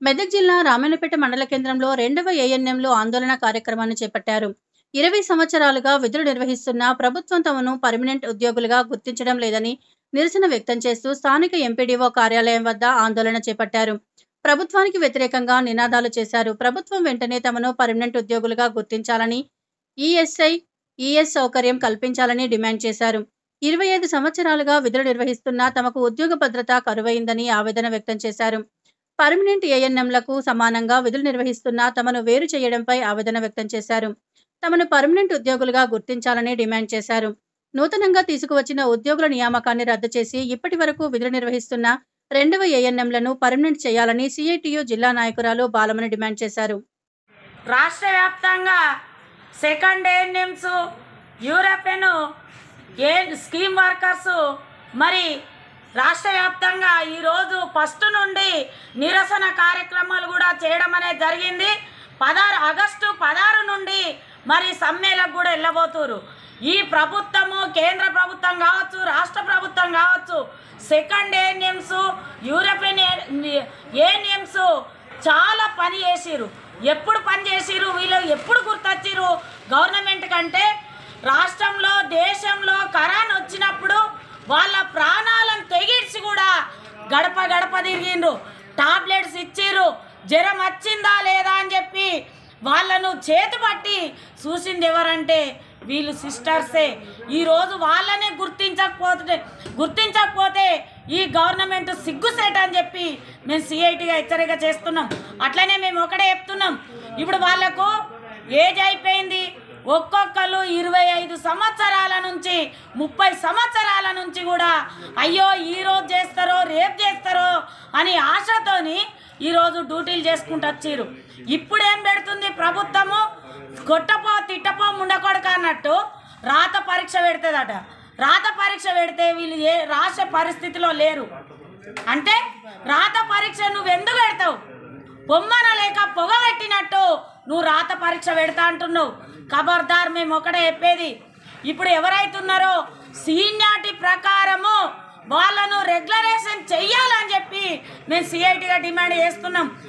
మెదక్ జిల్లా రామాయణపేట మండల కేంద్రంలో రెండవ ఏఎన్ఎంలో ఆందోళన కార్యక్రమాన్ని చేపట్టారు ఇరవై సంవత్సరాలుగా విధులు నిర్వహిస్తున్న ప్రభుత్వం తమను పర్మనెంట్ ఉద్యోగులుగా గుర్తించడం లేదని నిరసన వ్యక్తం చేస్తూ స్థానిక ఎంపీడీఓ కార్యాలయం వద్ద ఆందోళన చేపట్టారు ప్రభుత్వానికి వ్యతిరేకంగా నినాదాలు చేశారు ప్రభుత్వం వెంటనే తమను పర్మనెంట్ ఉద్యోగులుగా గుర్తించాలని ఈఎస్ఐ ఈఎస్ సౌకర్యం కల్పించాలని డిమాండ్ చేశారు ఇరవై ఐదు సంవత్సరాలుగా విధులు నిర్వహిస్తున్న తమకు ఉద్యోగ భద్రత కరువైందని ఆవేదన వ్యక్తం చేశారు పర్మనెంట్ ఏఎన్ఎంలకు సమానంగా విధులు నిర్వహిస్తున్న తమను వేరు చేయడంపై ఆవేదన వ్యక్తం చేశారు తమను పర్మనెంట్ ఉద్యోగులుగా గుర్తించాలని డిమాండ్ చేశారు నూతనంగా తీసుకువచ్చిన ఉద్యోగుల నియామకాన్ని రద్దు చేసి ఇప్పటి వరకు విధులు నిర్వహిస్తున్న రెండవ ఏఎన్ఎంలను పర్మనెంట్ చేయాలని సిఐటియు జిల్లా నాయకురాలు బాలమని డిమాండ్ చేశారు రాష్ట్ర వ్యాప్తంగా second ANMs European A scheme workers మరి రాష్ట్ర వ్యాప్తంగా ఈరోజు ఫస్ట్ నుండి నిరసన కార్యక్రమాలు కూడా చేయడం అనేది జరిగింది పదహారు ఆగస్టు పదహారు నుండి మరి సమ్మెలకు కూడా వెళ్ళబోతురు ఈ ప్రభుత్వము కేంద్ర ప్రభుత్వం కావచ్చు రాష్ట్ర ప్రభుత్వం కావచ్చు సెకండ్ ఏఎన్ఎంస్ యూరోపియన్ ఏఎన్ఎంస్ చాలా పని చేసిరు ఎప్పుడు పని చేసిరు వీళ్ళు ఎప్పుడు గుర్తొచ్చిరు గవర్నమెంట్ కంటే రాష్ట్రంలో దేశంలో కరోనా వచ్చినప్పుడు వాళ్ళ ప్రాణాలను తెగిడ్చి కూడా గడప గడప తిరిగిండ్రు టాబ్లెట్స్ ఇచ్చిర్రు జ్వరం వచ్చిందా లేదా అని చెప్పి వాళ్ళను చేతి పట్టి చూసింది ఎవరంటే వీళ్ళు సిస్టర్సే ఈరోజు వాళ్ళనే గుర్తించకపోతే గుర్తించకపోతే ఈ గవర్నమెంట్ సిగ్గుసేట అని చెప్పి మేము సిఐటిగా హెచ్చరిక చేస్తున్నాం అట్లనే మేము ఒకటే చెప్తున్నాం ఇప్పుడు వాళ్ళకు ఏజ్ అయిపోయింది ఒక్కొక్కరు ఇరవై ఐదు సంవత్సరాల నుంచి ముప్పై సంవత్సరాల నుంచి కూడా అయ్యో ఈ రోజు చేస్తారో రేపు చేస్తారో అని ఆశతోని ఈరోజు డ్యూటీలు చేసుకుంటూ వచ్చిర్రు ఇప్పుడు ఏం పెడుతుంది ప్రభుత్వము కొట్టపో తిట్టపో ముండకొడక అన్నట్టు రాత పరీక్ష పెడుతుందట రాత పరీక్ష పెడితే వీళ్ళు ఏ రాసే పరిస్థితిలో లేరు అంటే రాత పరీక్ష నువ్వు ఎందుకు పెడతావు బొమ్మన లేక పొగ పెట్టినట్టు నువ్వు రాత పరీక్ష పెడతా అంటున్నావు ఖబర్దార్ మేము ఒకటే చెప్పేది ఇప్పుడు ఎవరైతున్నారో సీనియారిటీ ప్రకారము వాళ్ళను రెగ్యులరేషన్ చెయ్యాలని చెప్పి మేము సిఐటిగా డిమాండ్ చేస్తున్నాం